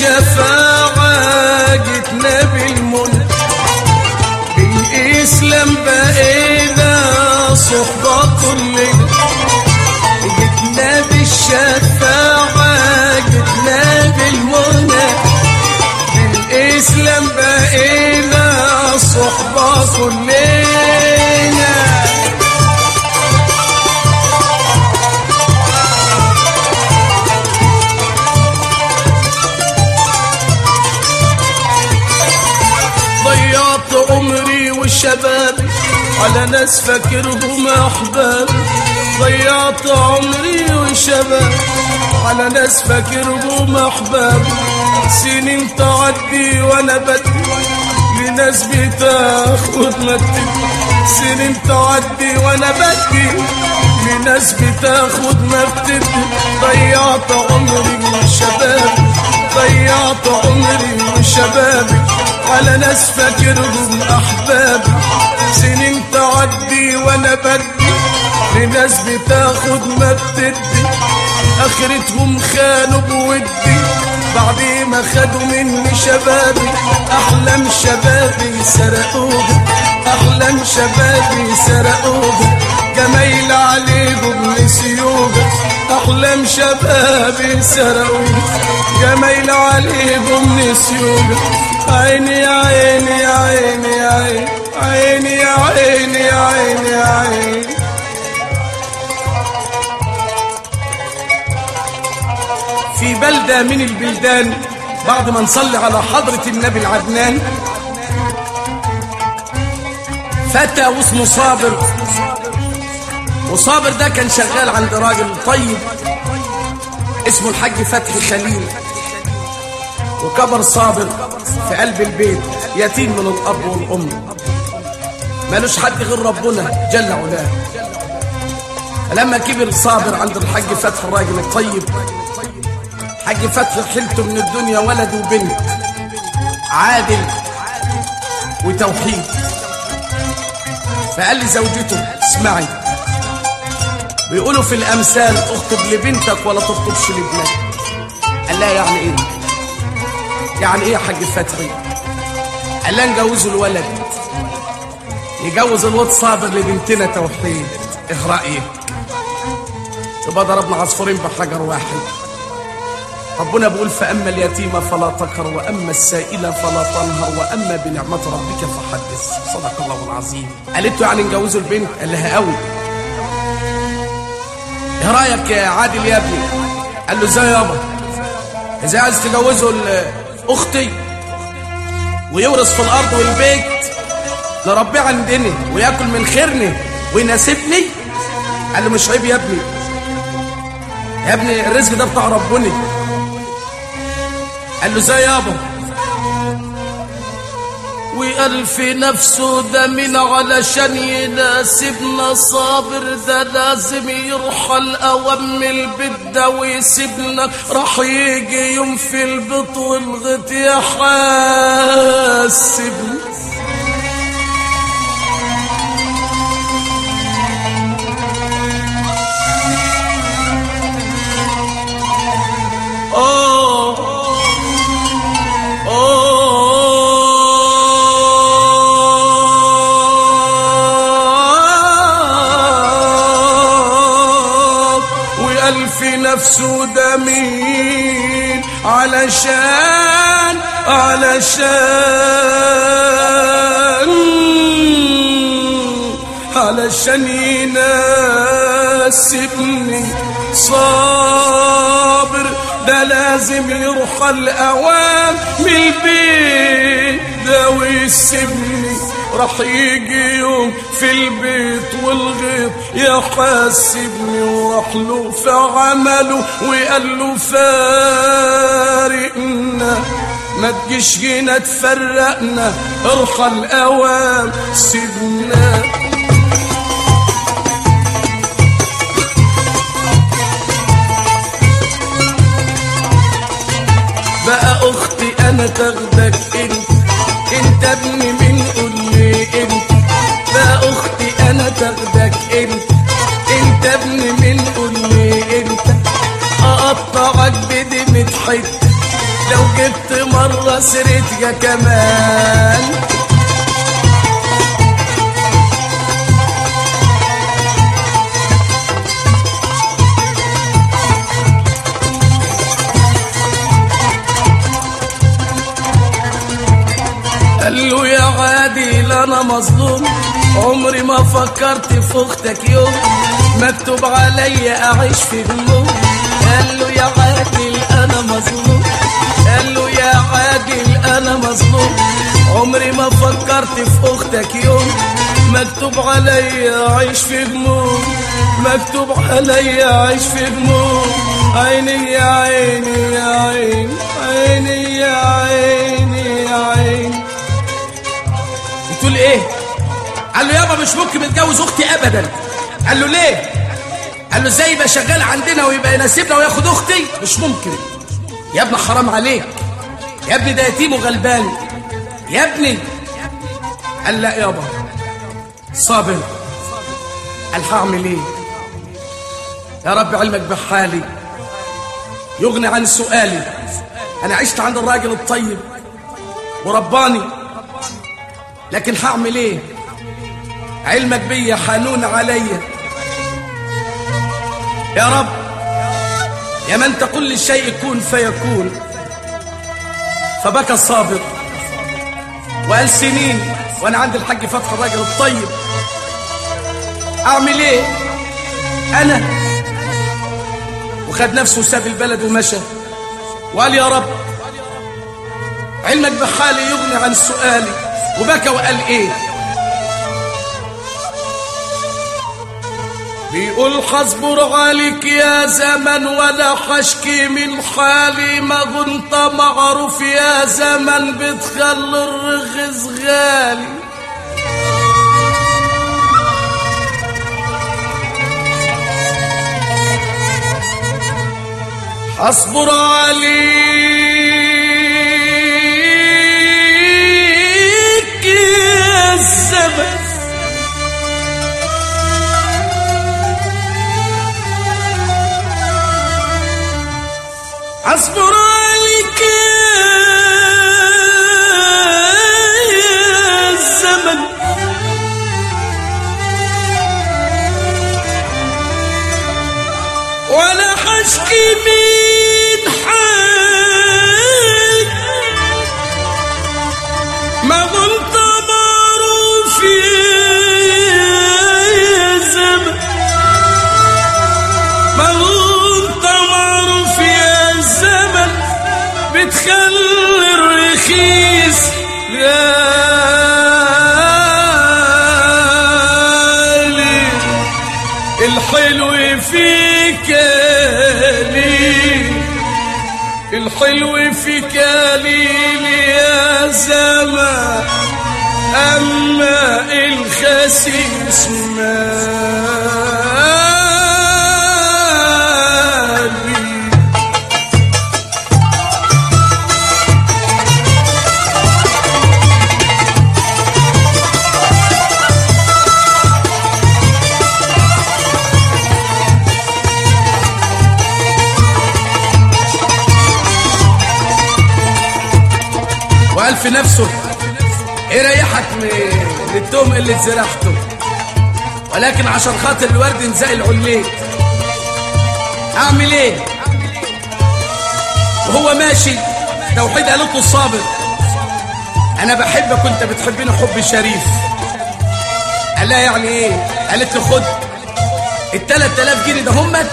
الشفاعة جتنا بالمنى بالإسلام بقينا صحبة كلنا جتنا بالشفاعة جتنا بالمنى بالإسلام بقينا صحبة كلنا ضيعت عمري والشباب على ناس فاكرهم احباب ضيعت عمري والشباب على ناس فاكرهم احباب سنين تعدي وانا بدي لناس بتاخد مكتب سنين تعدي وانا بدي لناس بتاخد مكتب ضيعت عمري والشباب ضيعت عمري وشبابي على ناس فاكرهم احباب سنين تعدي وانا بدي لناس بتاخد ما بتدي اخرتهم خانوا بودي بعد ما خدوا مني شبابي احلام شبابي سرقوها احلام شبابي سرقوها جمايل عليهم نسيوها احلام شبابي سرقوها جمايل عليهم نسيوها عيني يا عيني يا عيني يا عيني عيني يا عيني يا عيني يا عيني في بلدة من البلدان بعد ما نصلي على حضرة النبي العدنان فتى واسمه صابر وصابر ده كان شغال عند راجل طيب اسمه الحاج فتحي خليل وكبر صابر في قلب البيت يتيم من الأب والأم مالوش حد غير ربنا جل علاه فلما كبر صابر عند الحاج فتحي الراجل الطيب حاج فتحي حلته من الدنيا ولد وبنت عادل وتوحيد فقال لي زوجته اسمعي بيقولوا في الامثال اخطب لبنتك ولا تخطبش لابنك قال لها يعني ايه يعني ايه يا حاج فتحي قال لها نجوزوا الولد يجوز الواد صابر لبنتنا توحيد ايه رايك يبقى ضربنا عصفورين بحجر واحد ربنا بيقول فأما اليتيم فلا تقهر وأما السائل فلا تنهر وأما بنعمة ربك فحدث صدق الله العظيم قالت له يعني نجوزوا البنت قال لها قوي ايه رايك يا عادل يا ابني قال له ازاي يابا ازاي عايز تجوزه اختي ويورث في الارض والبيت نربيه عندنا وياكل من خيرنا ويناسبني قال له مش عيب يا ابني يا ابني الرزق ده بتاع ربنا قال له ازاي يابا وقال في نفسه ده من علشان يناسبنا صابر ده لازم يرحل اوام البيت ده ويسيبنا راح يجي يوم في البيت والغط يحاسبنا آه وقال في نفسه ده مين علشان علشان علشان يناسبني صابر ده لازم يرحل اوام من البيت ده ويسيبني راح يجي يوم في البيت والغيط يحاسبني وراح له في عمله وقال له فارقنا ما تجيش هنا تفرقنا ارحل اوام سيبنا بقى اختي انا تاخدك انت انت ابني من قول لي انت بقى اختي انا تاخدك انت انت ابني من قول لي انت اقطعك بدمة حته لو جبت مرة سيرتها كمان قال له يا عادل انا مظلوم عمري ما فكرت في اختك يوم مكتوب عليا اعيش في هموم قال له يا عادل انا مظلوم قال له يا عادل انا مظلوم عمري ما فكرت في اختك يوم مكتوب عليا اعيش في هموم مكتوب عليا اعيش في هموم عيني يا عيني يا عيني عيني يا عيني يا عيني بتقول ايه قال له يابا مش ممكن اتجوز اختي ابدا قال له ليه قال له ازاي يبقى شغال عندنا ويبقى يناسبنا وياخد اختي مش ممكن يا ابني حرام عليك يا ابني ده يتيم وغلبان يا ابني قال لا يابا صابر قال هعمل ايه يا رب علمك بحالي يغني عن سؤالي انا عشت عند الراجل الطيب ورباني لكن هعمل ايه علمك بيا حنون عليا يا رب يا من تقول للشيء كن فيكون فبكى الصابر وقال سنين وانا عند الحاج فتح الراجل الطيب اعمل ايه انا وخد نفسه وساب البلد ومشى وقال يا رب علمك بحالي يغني عن سؤالي وبكى وقال ايه بيقول حصبر عليك يا زمن ولا حشكي من حالي ما كنت معروف يا زمن بتخلي الرخص غالي اصبر عليك يا الزمن اصبر عليك يا الزمن ولا حشكي من حال ما كنت معروف يا زمن ما كنت معروف يا زمن بتخلي الرخيص غالي الحلو فيك لي الحلو فيك ليل يا زمان أما الخسيس مالي وقال في نفسه ايه ريحك من التهم اللي اتزرعته ولكن عشان خاطر الورد نزق العليت اعمل ايه وهو ماشي توحيد قالت له الصابر انا بحبك وانت بتحبني حب شريف قال لها يعني ايه قالت له خد ال 3000 جنيه ده همت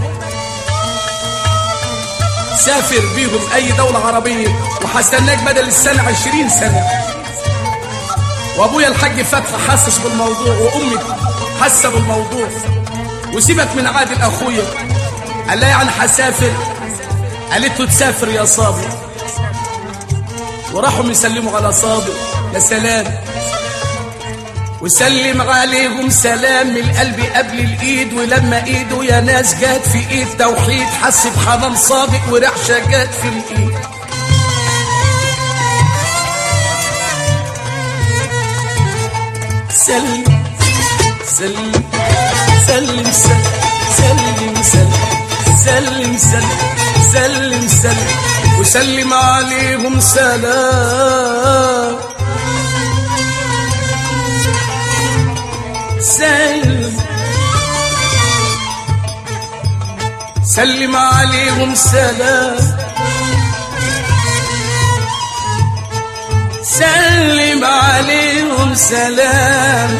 سافر بيهم اي دولة عربية وهستناك بدل السنة عشرين سنة وابويا الحاج فتحي حاسس بالموضوع وامي حاسه بالموضوع وسيبك من عادل اخويا قال لها يعني هسافر قالت له تسافر يا صابر وراحوا يسلموا على صابر يا سلام وسلم عليهم سلام من القلب قبل الايد ولما ايده يا ناس جات في ايد توحيد حس بحنان صادق ورعشه جات في الايد سلم سلم سلم سلم سلم سلم سلم سلم سلم سلم وسلم عليهم سلام سلم سلم عليهم سلام سلم عليهم سلام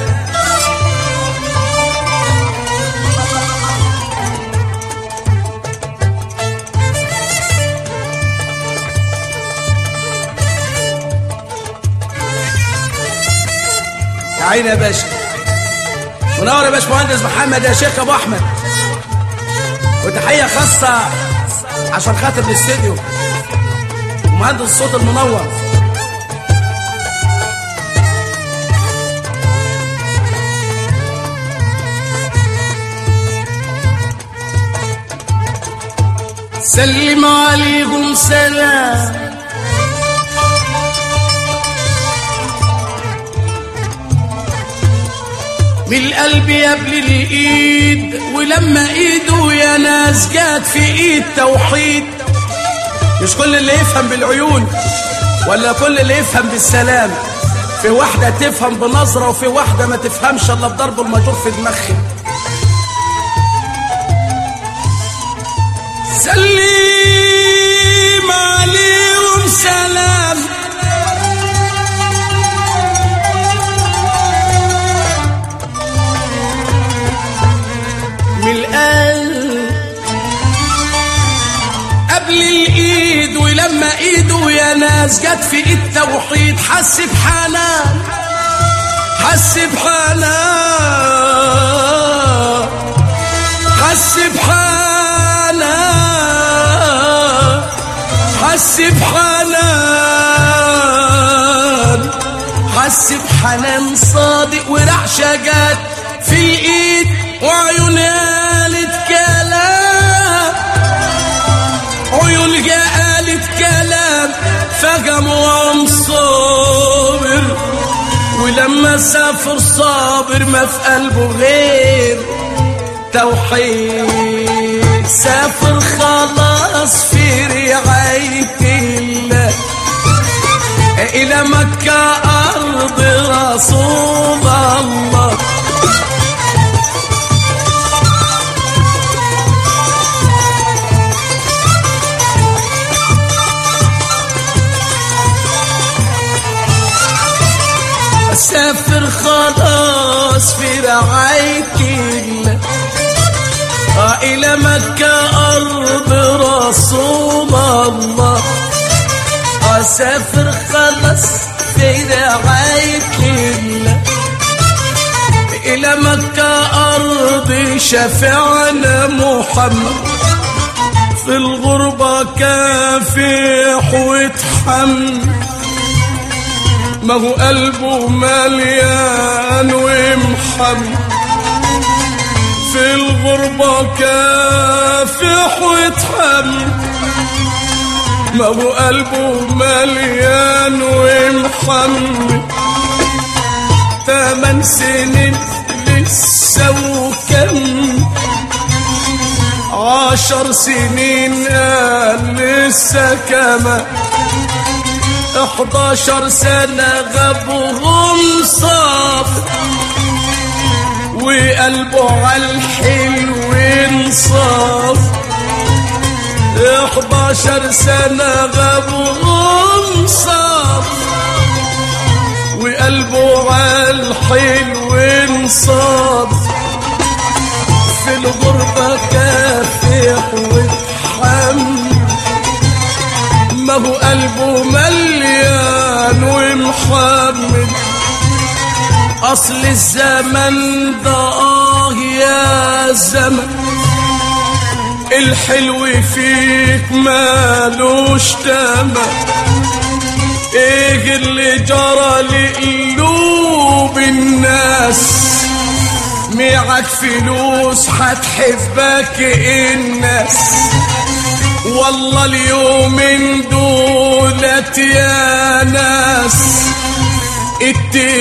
يا عيني يا باشا منور يا باش مهندس محمد يا شيخ ابو احمد وتحيه خاصه عشان خاطر الاستديو ومهندس الصوت المنور سلم عليهم سلام من القلب قبل الايد ولما ايده يا ناس جات في ايد توحيد مش كل اللي يفهم بالعيون ولا كل اللي يفهم بالسلام في واحدة تفهم بنظرة وفي واحدة ما تفهمش الا بضرب المجور في دماغها سلم عليهم سلام من القلب قبل الايد ولما ايده يا ناس جت في ايد توحيد حس بحنان حس بحنان حس بحنان حس بحنان حس بحنان صادق ورعشة جت في الايد وعيون قالت كلام عيون قالت كلام فجمعهم صابر ولما سافر صابر ما في قلبه غير توحيد سافر خلاص في رعاية الله إلى مكة أرض رسول الله سافر خلاص في رعاية الله آه إلى مكة أرض رسول الله أسافر خلاص في رعاية الله إلى مكة أرض شفعنا محمد في الغربة كافح وتحمل ما هو قلبه مليان ومحمل في الغربة كافح وتحمل ما هو قلبه مليان ومحمل تمن سنين لسه وكم عشر سنين قال لسه كمان احداشر سنة غابهم صافر وقلبه عالحلو انصاف احداشر سنة غابهم صافر وقلبه عالحلو انصاف في الغربة كافح وتحمل ما هو قلبه مليان ومحمل اصل الزمن ده اه يا زمن الحلو فيك مالوش تمن ايه اللي جرى لقلوب الناس معك فلوس هتحبك الناس والله اليومين دولت يا ناس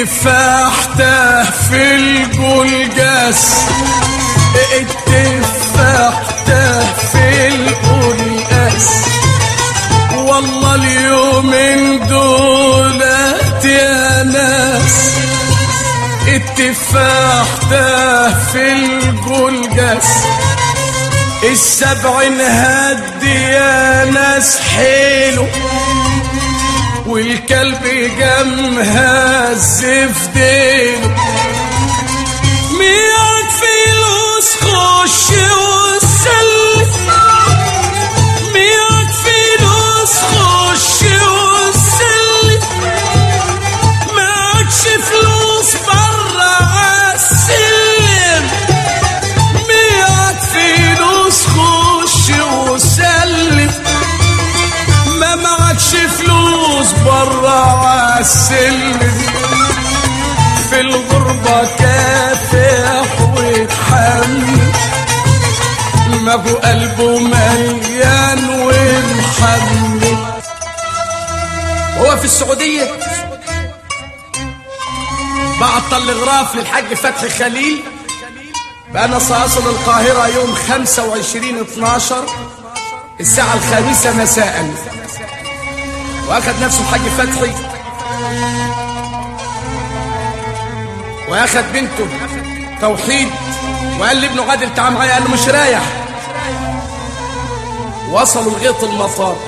التفاح تاه في الجلجاس التفاح التفاح تاه في القلقاس والله اليومين دولت يا ناس التفاح تاه في الجلجس السبع انهد يا ناس حلو والكلب جمها الزف ديله مية فلوس خش وسلف مية فلوس خش وسلف معكش فلوس برا عالسلم مية فلوس خش وسلف ما معكش فلوس برا عالسلم في الغربة كافح ويتحمل ما ابو قلبه مليان ومحمل هو في السعودية بعت الغراف للحاج فتحي خليل بأنا سأصل القاهرة يوم 25 12 الساعة الخامسة مساء وأخذ نفسه الحاج فتحي واخد بنته توحيد وقال لابنه عادل تعال معايا قال له مش رايح وصلوا لغايه المطار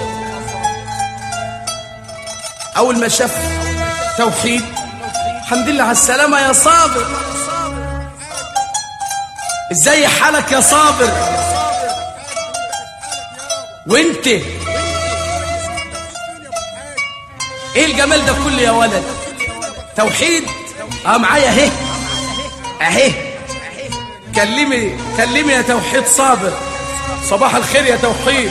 اول ما شاف توحيد الحمد لله على السلامه يا صابر ازاي حالك يا صابر وانت ايه الجمال ده كله يا ولد توحيد اه معايا اهي اهي كلمي كلمي يا توحيد صابر صباح الخير يا توحيد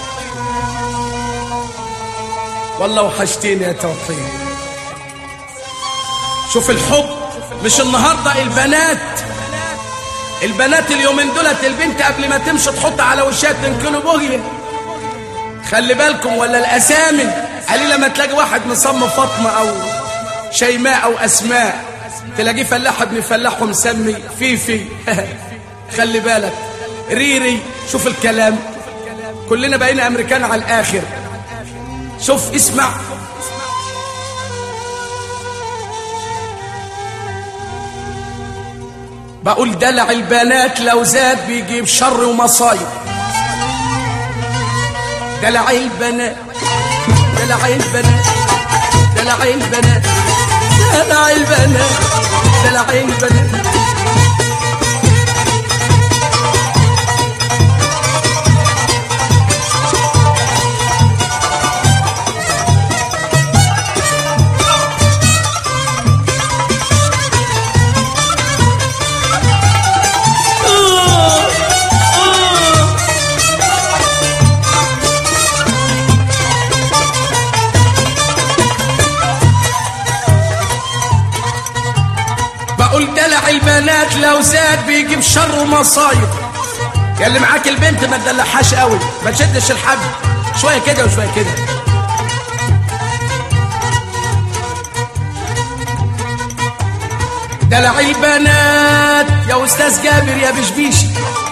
والله وحشتيني يا توحيد شوف الحب مش النهارده البنات البنات اليومين دولت البنت قبل ما تمشي تحط على وشها 2 كيلو بوهيه خلي بالكم ولا الاسامي قال لما تلاقي واحد مصمم فاطمه او شيماء او اسماء تلاقيه فلاح ابن فلاح ومسمي فيفي خلي بالك ريري شوف الكلام كلنا بقينا امريكان على الاخر شوف اسمع بقول دلع البنات لو زاد بيجيب شر ومصايب دلع البنات دلع البنات دلع البنات دلع البنات دلع البنات بقول دلع البنات لو زاد بيجيب شر ومصايب يا اللي معاك البنت ما تدلعهاش قوي ما تشدش الحبل شويه كده وشويه كده دلع البنات يا استاذ جابر يا بشبيشي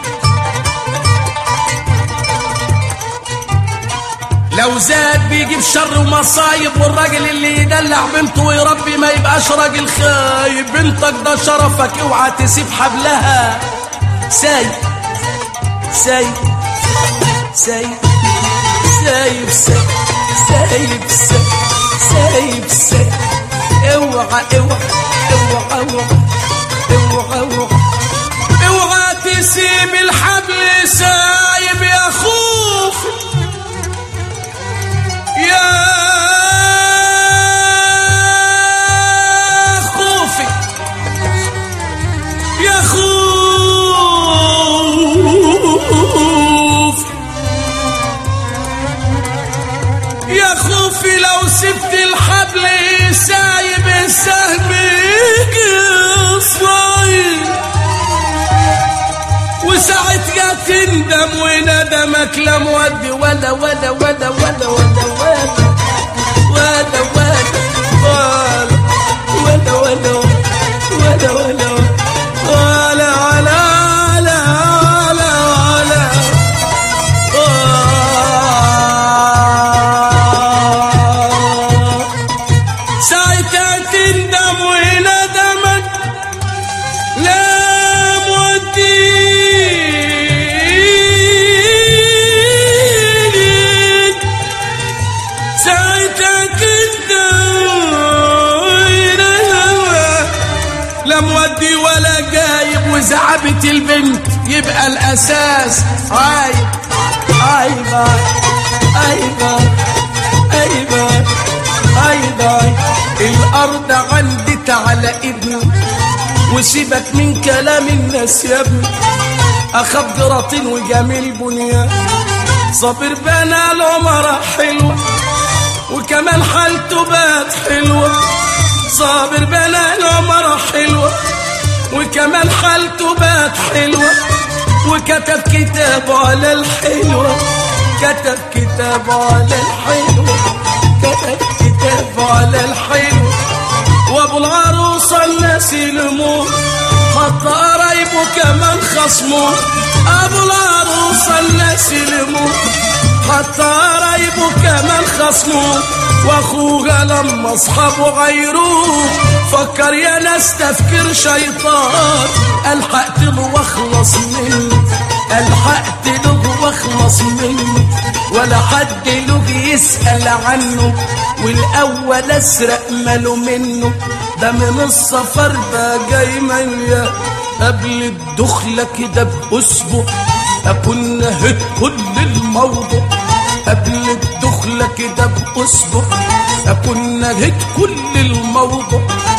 لو زاد بيجيب شر ومصايب والراجل اللي يدلع بنته ويربي ما يبقاش راجل خايب بنتك ده شرفك اوعى تسيب حبلها سايب سايب سايب سايب سايب سايب سايب سايب سايب اوعى اوعى اوعى اوعى اوعى اوعى اوعى تسيب الحبل سايب يا خوف يا خوفي يا خوف يا خوفي لو سبت الحبل سايب السهم صايب وساعتها تندم وندمك لا مودي ولا ولا ولا ولا ولا ولا ولا ولا ولا ولا ولا ولا ولا ولا ولا ولا لا مودي ولا جايب وزعبت البنت يبقى الاساس عايب عايب عايب عايب عايب عايب الارض عندي على ابني وسيبك من كلام الناس يا ابني اخاب جراطين وجميل بنيان صابر بنا العمر حلوة وكمان حالته بقت حلوة صابر بنا العمر حلوة وكمان حالته بقت حلوة وكتب كتاب على الحلوة كتب كتاب على الحلوة كتب كتاب على الحلوة وابو العروسة الناس يلموه حتى قرايبه كمان خصموه ابو العروسة الناس يلموه حتى قرايبه كمان خصموه واخوها لما اصحابه غيروه فكر يا ناس تفكير شيطان الحقت له واخلص منه الحقت له واخلص منه ولا حد له يسأل عنه والاول اسرق ماله منه ده من السفر ده جاي ميا قبل الدخلة كده بأسبوع أكون نهيت كل الموضوع قبل الدخلة كده بأسبوع أكون نهيت كل الموضوع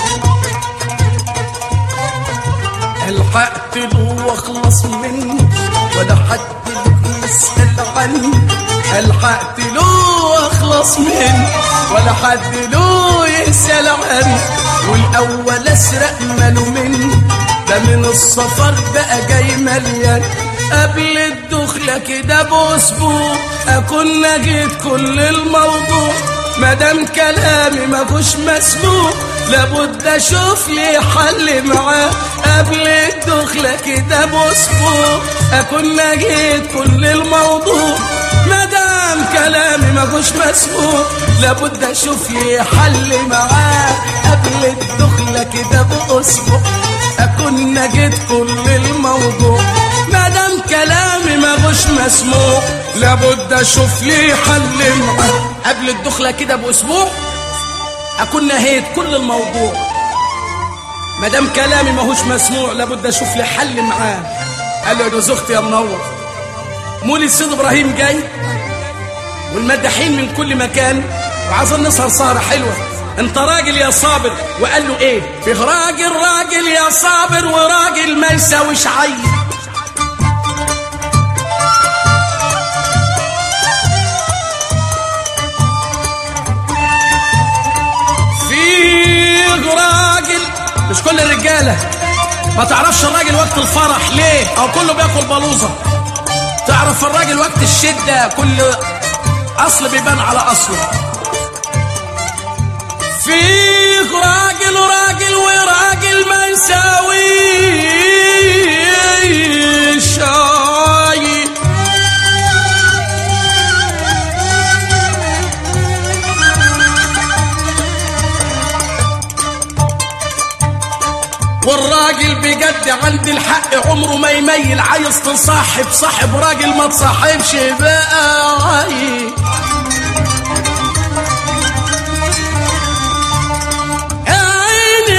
الحقت له واخلص منه ولا حد يسأل عنه الحقت له واخلص منه ولا حد له يسأل عنه والأول أسرق ماله منه ده من السفر بقى جاي مليان قبل الدخلة كده بأسبوع أكون جيت كل الموضوع مادام كلامي مفهوش مسموع لابد اشوف لي حل معاه قبل الدخلة كده بأسبوع أكون جيت كل الموضوع مادام كلامي مفهوش مسموع لابد اشوف لي حل معاه قبل الدخلة كده بأسبوع أكون نجيت كل الموضوع مادام كلامي مفهوش مسموع لابد اشوف لي حل معاه قبل الدخلة كده بأسبوع أكون نهيت كل الموضوع مادام كلامي ماهوش مسموع لابد اشوف لي حل معاه قال له يا جوز اختي يا منور مولي السيد ابراهيم جاي والمداحين من كل مكان وعايزين نسهر سهره حلوه انت راجل يا صابر وقال له ايه فيه راجل راجل يا صابر وراجل ما يساويش عيل فيه راجل مش كل الرجاله ما تعرفش الراجل وقت الفرح ليه او كله بياكل بلوزه تعرف الراجل وقت الشده كل اصل بيبان على اصله فيه راجل وراجل وراجل ما يساويش عيل والراجل بجد عند الحق عمره ما يميل عايز تصاحب صاحب راجل ما تصاحبش بقى عيل يا عيني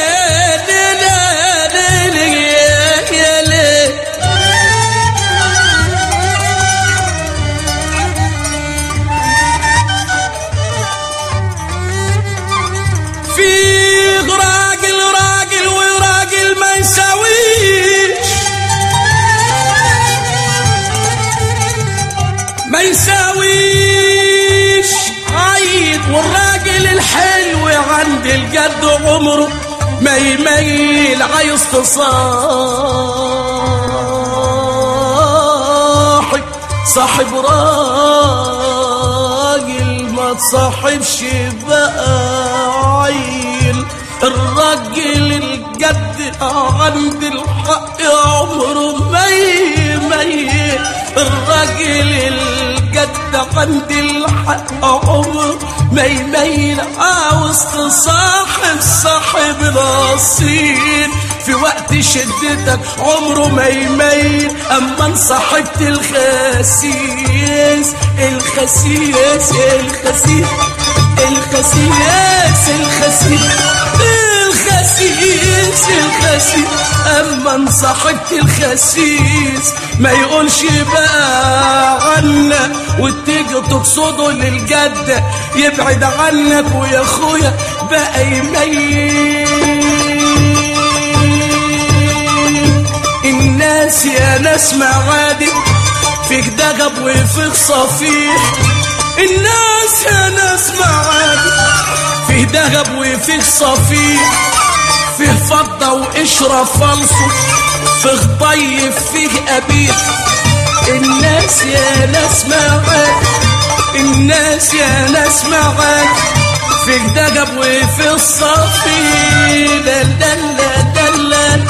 ليلى ليلى يا ليل في راجل راجل وراجل ما يساويش ما يساويش عيد والراجل الحلو عند الجد عمره ما يميل عايز تصاحب صاحب راجل ما تصاحبش بقى عيل الراجل الجد عند الحق عمره ما يميل الراجل الجد عند الحق عمره ما يميل عاوز تصاحب صاحب الاصيل في وقت شدتك عمره ما يميل اما انصاحبت الخسيس الخسيس الخسيس الخسيس الخسيس الخسيس الخسيس اما انصحت الخسيس ما يقولش بقى عنك وتيجي تقصده للجد يبعد عنك ويا اخويا بقى يميل الناس يا ناس معادي فيك دغب وفيك صفيح الناس يا ناس معادي فيه دهب وفيه صفيح فيه فضة وقشرة فلصو فيه طيب فيه قبيح الناس يا ناس معاك الناس يا ناس معاك فيه دهب وفيه الصفي دل دل دل دل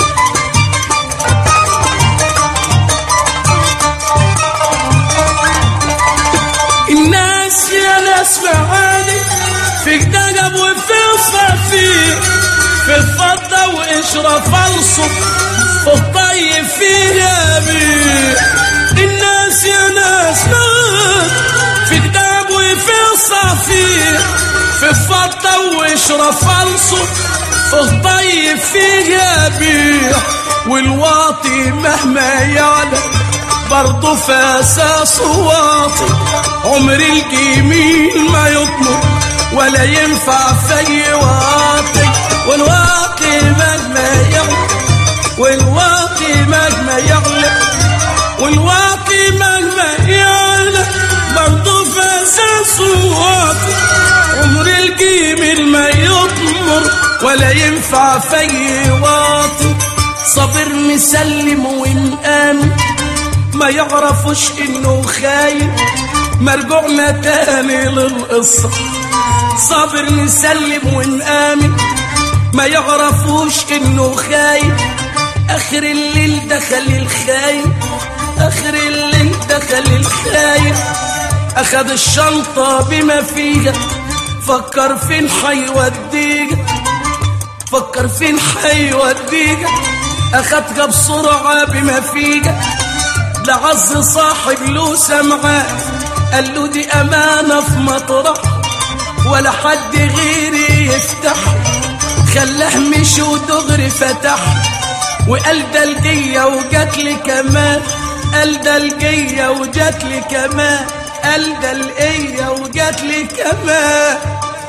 الناس يا ناس معاني فيك دقب وفي صفي في الفضة وقشرة فلصف والطيب فيها بيه الناس يا ناس مات فيك دقب وفي صفي في الفضة وقشرة فلصف والطيب فيها بيه والواطي مهما يعلى برضه في اساس واطي عمر الجميل ما يطلب ولا ينفع في واطي والواطي مهما يغلب والواطي مهما يغلب والواطي مهما يغلب برضه في اساس واطي عمر الجميل ما يطمر ولا ينفع في واطي صبر مسلم ومآمن ما يعرفوش انه خايف مرجوعنا تاني للقصة صابر نسلم ونآمن ما يعرفوش انه خايف اخر الليل دخل الخايف اخر الليل دخل الخايف اخد الشنطة بما فيها فكر فين حيوديها فكر فين حيوديها اخدها بسرعة بما فيها لعز صاحب له سمعة قال له دي أمانة في مطرح ولا حد غيري يفتح خلاه مشي ودغري فتح وقال ده الجية وجات لي كمان قال ده الجية وجات لي كمان قال ده القية وجات لي كمان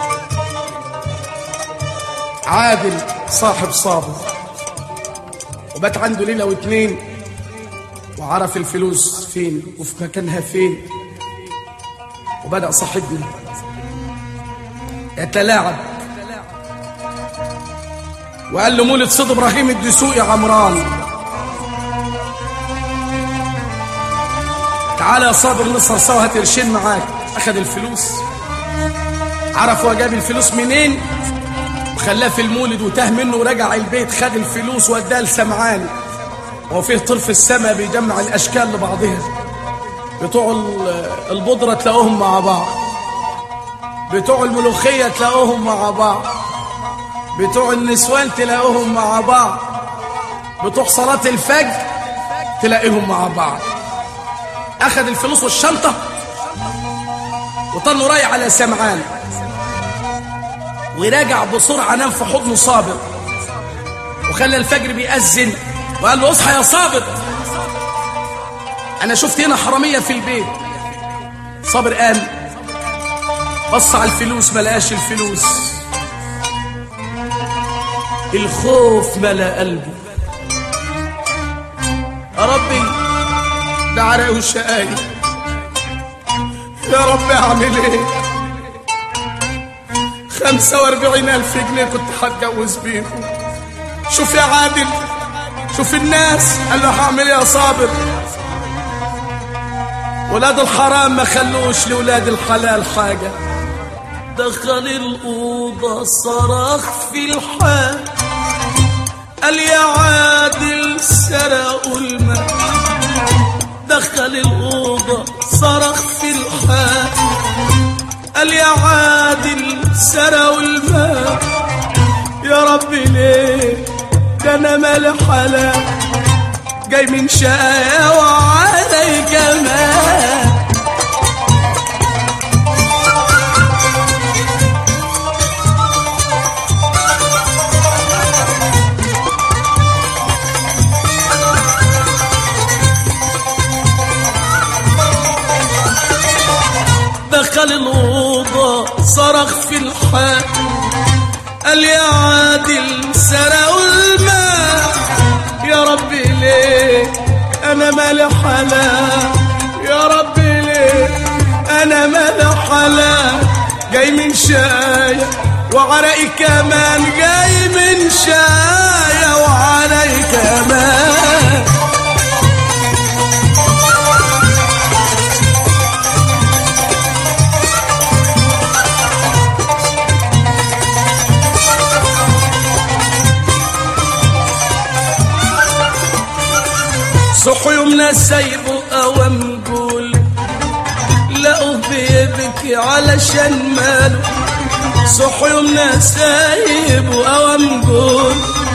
عادل صاحب صابر وبات عنده ليلة واتنين وعرف الفلوس فين وفي مكانها فين وبدأ صاحبنا يتلاعب وقال له مولد صيد ابراهيم الدسوقي عمران تعالى يا صابر نصر سوا هات قرشين معاك اخد الفلوس عرف هو جاب الفلوس منين وخلاه في المولد وتاه منه ورجع البيت خد الفلوس وداها لسمعان وفيه طرف السماء بيجمع الاشكال لبعضها بتوع البودره تلاقوهم مع بعض بتوع الملوخيه تلاقوهم مع بعض بتوع النسوان تلاقوهم مع بعض بتوع صلاه الفجر تلاقيهم مع بعض اخذ الفلوس والشنطه وطنه رايح على سمعان وراجع بسرعه نام في حضنه صابر وخلى الفجر بيأذن وقال له اصحى يا صابر انا شفت هنا حرامية في البيت صابر قام بص على الفلوس ما لقاش الفلوس الخوف ملا قلبه يا ربي ده عرق وشقاي يا رب اعمل ايه خمسة واربعين الف جنيه كنت هتجوز بيهم شوف يا عادل شوف الناس قال له هعمل ايه يا صابر ولاد الحرام ما خلوش لولاد الحلال حاجة دخل الأوضة صرخ في الحال قال يا عادل سرقوا الماء دخل الأوضة صرخ في الحال قال يا عادل سرقوا الماء يا ربي ليه ده انا مال حلال جاي من شقايا وعلي كمان دخل الأوضة صرخ في الحال قال يا عادل سرقوا الماء يا ربي ليه أنا مالي حلال يا ربي ليه أنا مالي حلال جاي من شاية وعرقي كمان جاي من شاية وعرقي كمان صحوا يومنا سايبه قوام قول لقوه بيبكي علشان ماله صحوا يومنا سايبه قوام قول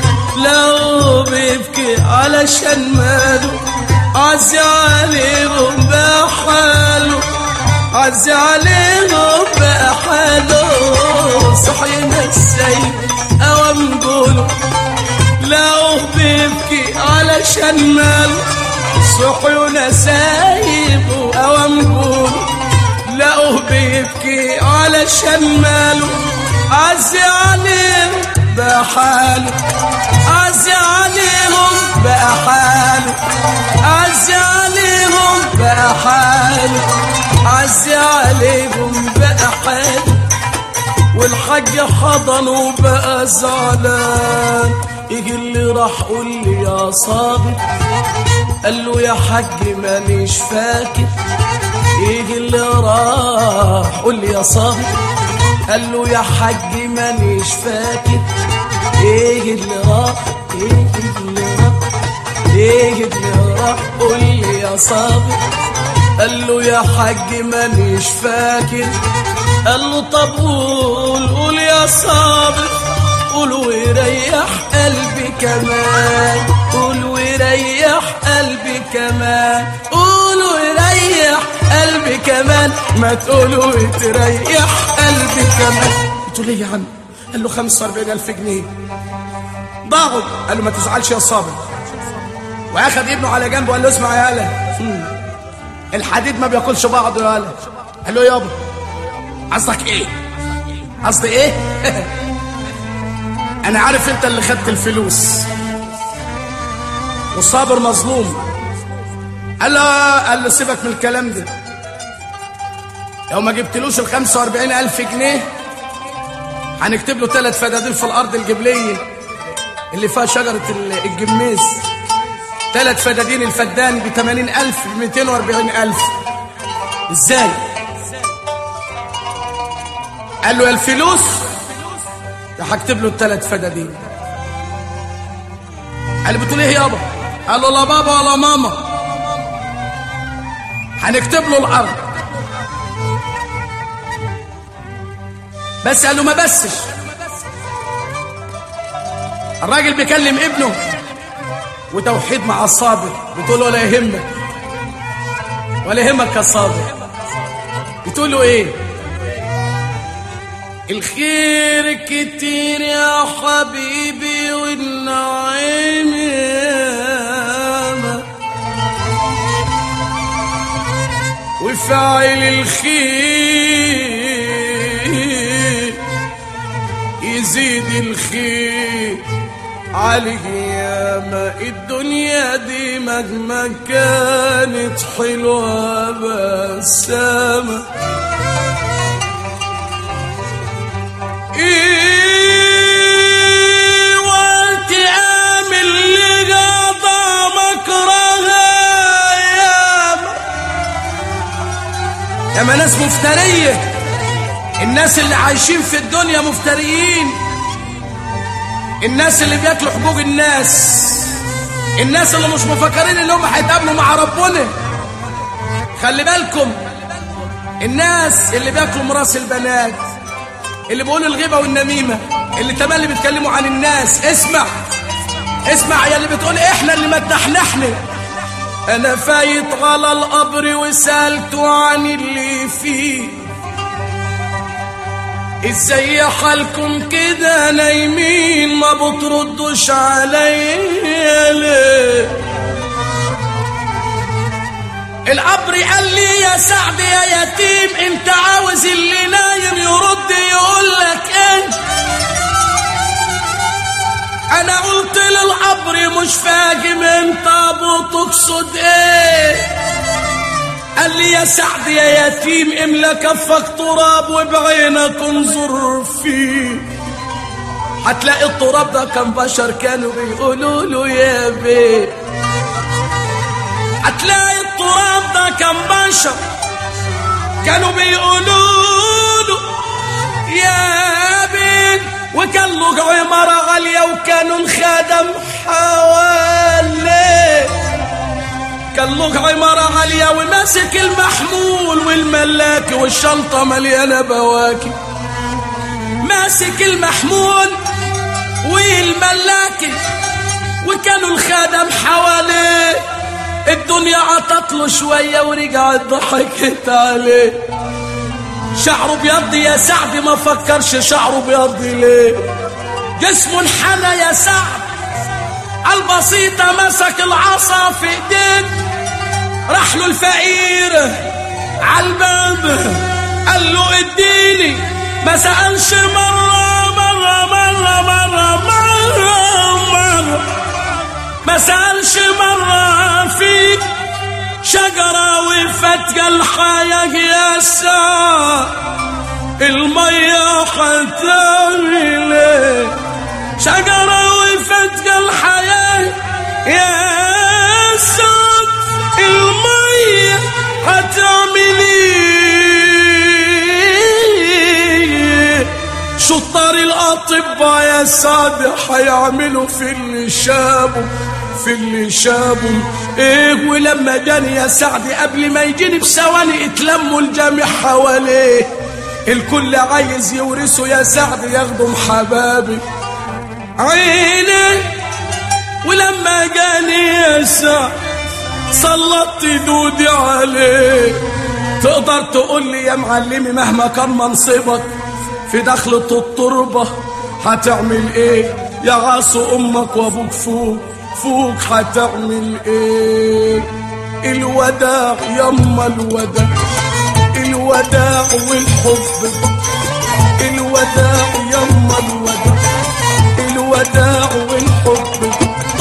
لقوه بيبكي علشان ماله عزي عليهم بحاله عزي عليهم بحاله صحينا السيد قوام قوله لقوه بيبكي علشان ماله صحينا سايبه قوام قوله لقوه بيبكي علشان ماله عزي عليهم بحاله عزي عليهم بقى حاله عزي عليهم بقى حاله عزي عليهم بقى حاله والحاج حضنه بقى زعلان يجي اللي راح قول لي يا صابر قال له يا حاج مانيش فاكر يجي اللي راح قول لي يا صابر قال له يا حاج مانيش فاكر يجي اللي راح يجي اللي راح يجي اللي راح قول لي يا صابر قال له يا حاج مانيش فاكر قال له طب قول قول يا صابر قول ويريح قلبي كمان قول ويريح قلبي كمان قول ويريح قلبي كمان ما تقول وتريح قلبي كمان قلت له ليه يا عم قال له 45000 جنيه ضاعوا قال له ما تزعلش يا صابر واخد ابنه على جنبه وقال له اسمع يا هلا الحديد ما بياكلش بعضه يا هلا قال له يابا قصدك ايه قصدي ايه انا عارف انت اللي خدت الفلوس وصابر مظلوم قال له قال له سيبك من الكلام ده لو ما جبتلوش ال 45000 جنيه هنكتب له ثلاث فدادين في الارض الجبليه اللي فيها شجره الجميز ثلاث فدادين الفدان ب 80000 ب 240000 ازاي؟ قال له الفلوس هكتب له الثلاث فدادين قال له بتقول ايه يابا قال له لا بابا ولا ماما هنكتب له الارض بس قال له ما بسش الراجل بيكلم ابنه وتوحيد مع الصابر بتقول له ولا يهمك ولا يهمك يا صابر بتقول له ايه الخير كتير يا حبيبي والنعيم ياما وفعل الخير يزيد الخير عليك ياما الدنيا دي مهما كانت حلوة بسامة إيه وانت عامل اللي قضى مكرها ياما ياما ناس مفترية الناس اللي عايشين في الدنيا مفتريين الناس اللي بياكلوا حقوق الناس الناس اللي مش مفكرين انهم هيتقابلوا مع ربنا خلي بالكم الناس اللي بياكلوا مراس البنات اللي بيقولوا الغيبه والنميمه اللي تملي بيتكلموا عن الناس اسمع اسمع يا اللي بتقول احنا اللي مدحنحنا انا فايت على القبر وسالته عن اللي فيه ازاي حالكم كده نايمين ما بتردوش عليا ليه القبر قال لي يا سعد يا يتيم انت عاوز اللي نايم يرد يقول لك انت انا قلت للقبر مش فاهم انت ابو تقصد ايه قال لي يا سعد يا يتيم املى كفك تراب وبعينك انظر فيه هتلاقي التراب ده كان بشر كانوا بيقولوا له يا بيه هتلاقي التراب ده كان بشر كانوا بيقولوا له يا بيه وكان له عمارة غالية وكانوا الخدم حواليه كان له عمارة عالية وماسك المحمول والملاك والشنطة مليانة بواكي ماسك المحمول والملاكي وكانوا الخدم حواليه الدنيا عطت له شوية ورجعت ضحكت عليه شعره بيض يا سعد ما فكرش شعره بيض ليه جسمه انحنى يا سعد البسيطة مسك العصا في ايديه راح له الفقير عالباب قال له اديني ما سألش مرة مرة مرة مرة مرة مرة ما سألش مرة فيك شجرة وفتقة الحياة يا سعد المية حتعمل ايه شجرة وفتقة الحياة يا سعد المية هتعمل ايه شطار الاطباء يا سعد هيعملوا في اللي شابوا في اللي شابوا ايه ولما جاني يا سعد قبل ما يجيني بثواني اتلموا الجميع حواليه الكل عايز يورثه يا سعد ياخدهم حبابي عيني ولما جاني يا سعد سلطت دودي عليه تقدر تقول لي يا معلمي مهما كان منصبك في دخلة التربة هتعمل ايه يا عاصو امك وابوك فوق فوق هتعمل ايه الوداع يما الوداع الوداع والحب الوداع يما الوداع الوداع والحب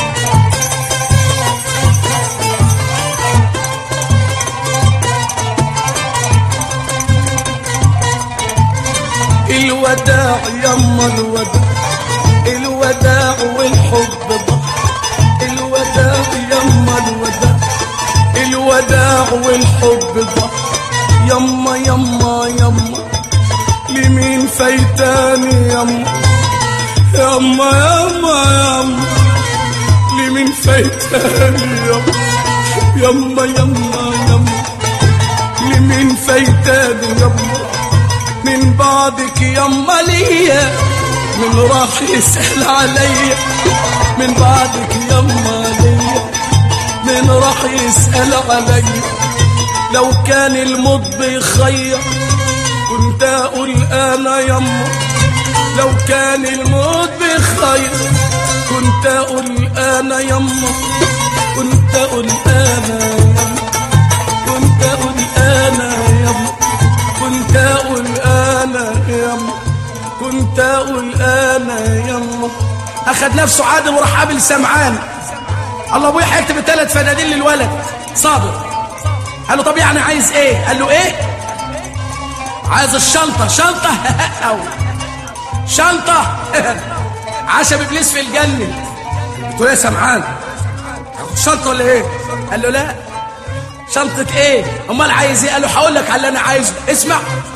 الوداع يما الوداع الوداع والحب الوداع يما الوداع الوداع والحب يما يما يما لمين فايتاني يما يما يما يما لمين فايتاني يما يما يما يما لمين فايتاني يما من بعدك يما ليا من راح يسأل عليا من بعدك يما ليا من راح يسأل عليا لو كان الموت بيخير كنت اقول انا يما لو كان الموت بخير كنت اقول انا يما كنت اقول انا يما كنت اقول انا يما كنت اقول انا يما كنت اقول انا يما اخد نفسه عادل وراح قابل سمعان الله ابويا هيكتب الثلاث فدادين للولد صابر قال له طب يعني عايز ايه قال له ايه عايز الشنطة شنطة أو شنطة عشب إبليس في الجنة قلت له يا سمعان هاخد شنطة ولا إيه قال له لا شنطة إيه أمال عايز إيه قال له هقول لك على اللي أنا عايزه اسمع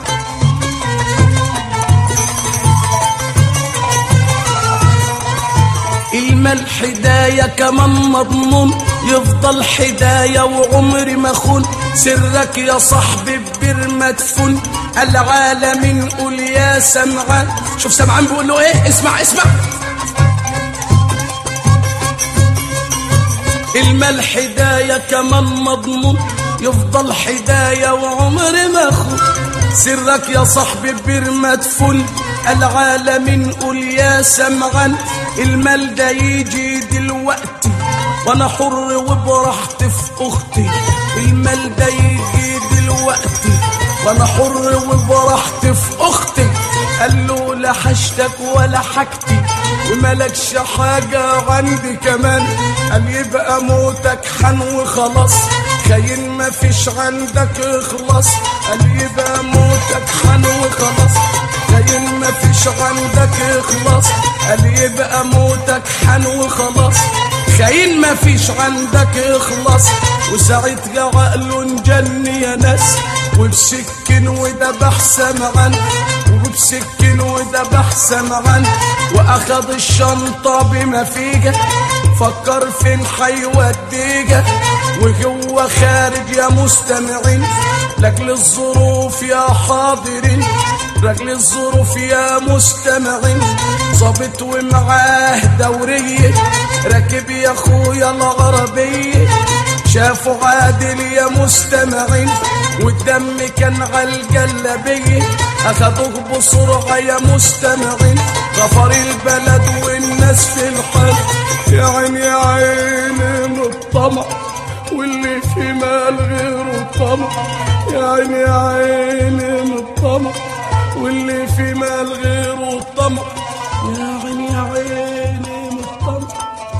المال حداية كمان مضمون يفضل حداية وعمري ما خون سرك يا صاحبي ببر مدفون العالمين قول يا سمعان شوف سمعان بيقول له ايه اسمع اسمع المال حداية كمان مضمون يفضل حداية وعمري ما خون سرك يا صاحبي ببر مدفون العالمين قول يا سمعان المال ده يجي دلوقتي وانا حر وبراحتي في اختي المال ده يجي دلوقتي وانا حر وبراحتي في اختي قال له لا حشتك ولا حاجتي وملكش حاجة عندي كمان قال يبقى موتك حن وخلاص خاين ما فيش عندك اخلاص قال يبقى موتك حن وخلاص خاين ما فيش عندك اخلاص قال يبقى موتك حن وخلاص خاين ما فيش عندك اخلاص وساعتها عقله انجن يا ناس وبسكن وذبح سمعا وبسكن وذبح سمعا واخذ الشنطة بما فيها فكر فين حيوديها وهو خارج يا مستمعين لاجل الظروف يا حاضرين لاجل الظروف يا مستمعين ظابط ومعاه دورية راكب يا اخويا العربية شافوا عادل يا مستمعين والدم كان على الجلابية أخدوه بسرعة يا مستمعين غفر البلد والناس في الحال يا عين يا عين من الطمع واللي في مال غيره طمع يا عين يا عين من الطمع واللي في مال غيره الطمع يا عين يا عين من الطمع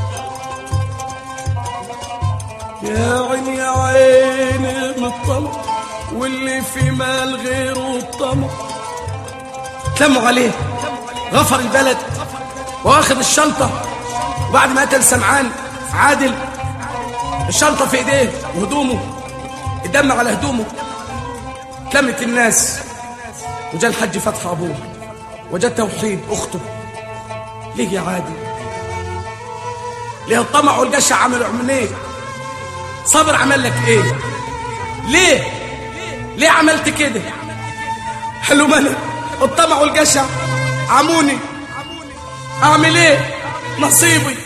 يا عين يا عين من الطمع واللي في مال غيره الطمع تلموا عليه غفر البلد واخذ الشنطة وبعد ما قتل سمعان عادل الشنطة في ايديه وهدومه الدم على هدومه تلمت الناس وجاء الحج فتح ابوه وجاء توحيد اخته ليه يا عادل ليه الطمع والجشع عملوا عمليه صبر عمل لك ايه ليه ليه عملت كده حلو مالك الطمع والجشع عموني اعمل ايه نصيبي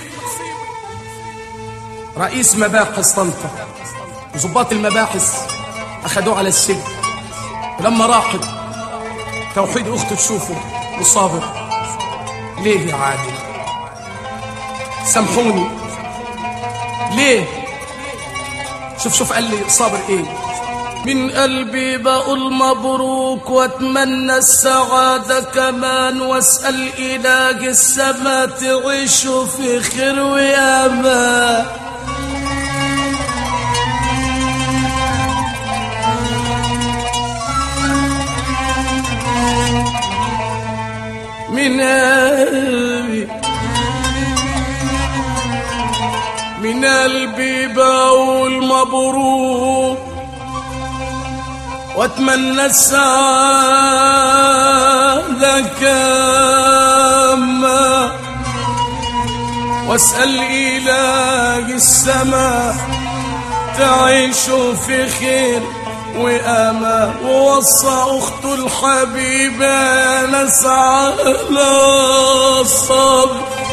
رئيس مباحث طنطا وظباط المباحث اخدوه على السجن ولما راحت توحيد اخته تشوفه وصابر ليه يا عادل سامحوني ليه شوف شوف قال لي صابر ايه من قلبي بقول مبروك واتمنى السعادة كمان واسأل إله السما تعيشوا في خير ويامان من قلبي من قلبي بقول مبروك واتمنى السعادة كما واسأل إله السماء تعيشوا في خير وأمان ووصى أخته الحبيبة نسعى الصبر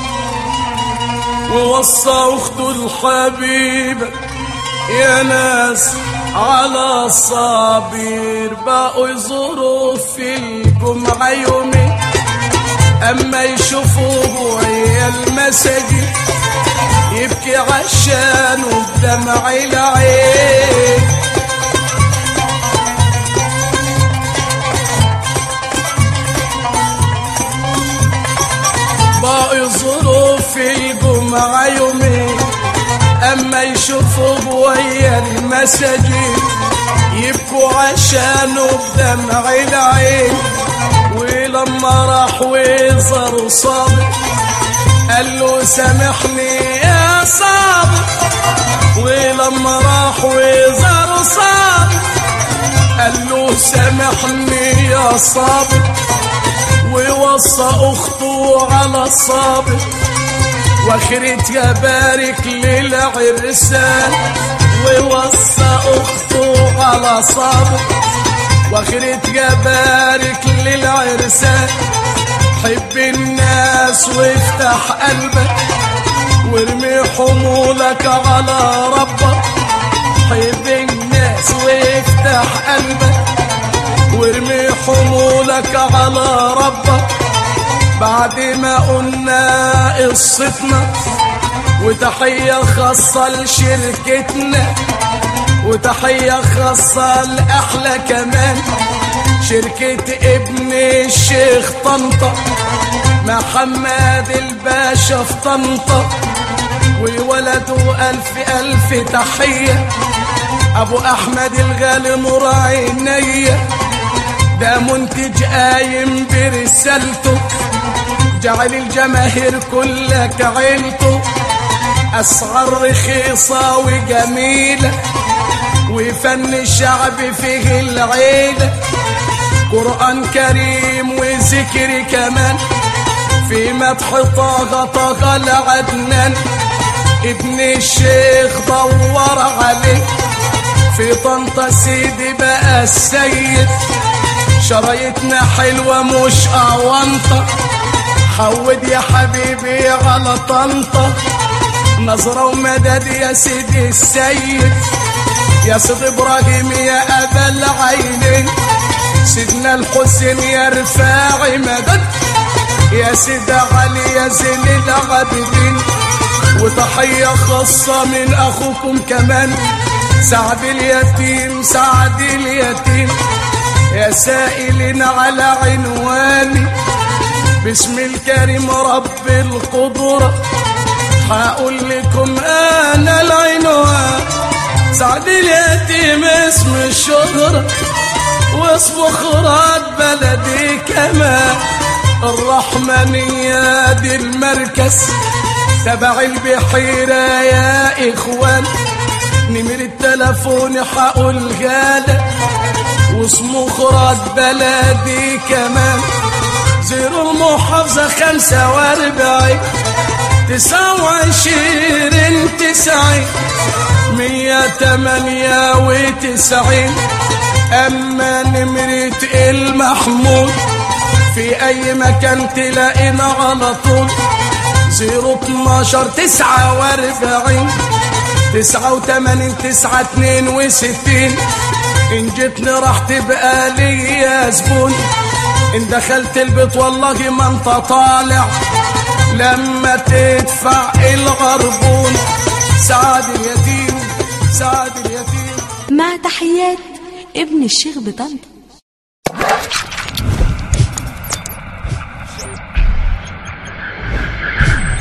ووصى أخته الحبيبة يا ناس على صابر بقوا يزوروا في الجمعة يومين أما يشوفوه وهي المساجد يبكي عشان بدمع العين بقوا يزوروا في الجمعة يومين أما يشوفوا ويا المساجد يبكوا عشانه بدمع العين ولما راح وزاروا صابر قال له سامحني يا صابر ولما راح وزاروا صابر قال له سامحني يا صابر ووصى اخته على الصابر واخرت يا بارك للعرسان ووصى اخته على صابر واخرت يا بارك للعرسان حب الناس وافتح قلبك وارمي حمولك على ربك حب الناس وافتح قلبك وارمي حمولك على ربك بعد ما قلنا قصتنا وتحية خاصة لشركتنا وتحية خاصة لأحلى كمان شركة ابن الشيخ طنطا محمد الباشا في طنطا وولده ألف ألف تحية أبو أحمد الغالي نور عينيا ده منتج قايم برسالته جعل الجماهير كلك عيلته أسعار رخيصة وجميلة وفن الشعب فيه العيلة قرآن كريم وذكر كمان في مدح طه طه العدنان ابن الشيخ دور عليه في طنطا سيدي بقى السيد شرايطنا حلوة مش أونطة حود يا حبيبي على طنطا نظرة ومدد يا سيدي السيد يا سيد إبراهيم يا أبا العينين سيدنا الحسين يا رفاعي مدد يا سيد علي يا زين العابدين وتحية خاصة من أخوكم كمان سعد اليتيم سعد اليتيم يا سائلين على عنواني باسم الكريم رب القدرة هقول لكم أنا العنوان سعد اليتيم اسم الشهرة واسمه خراج بلدي كمان الرحمنية دي المركز تبع البحيرة يا إخوان نمر التلفون حقول غالة واسمه خراج بلدي كمان زيرو المحافظة خمسة واربعين تسعة وعشرين تسعين مية تمانية وتسعين أما نمرة المحمود في أي مكان تلاقينا على طول زيرو اتناشر تسعة واربعين تسعة وتمانين تسعة اتنين وستين إن جيتني راح تبقى ليا زبون إن دخلت البيت والله ما انت طالع لما تدفع الغربون سعد اليتيم سعد اليتيم مع تحيات ابن الشيخ بطنطا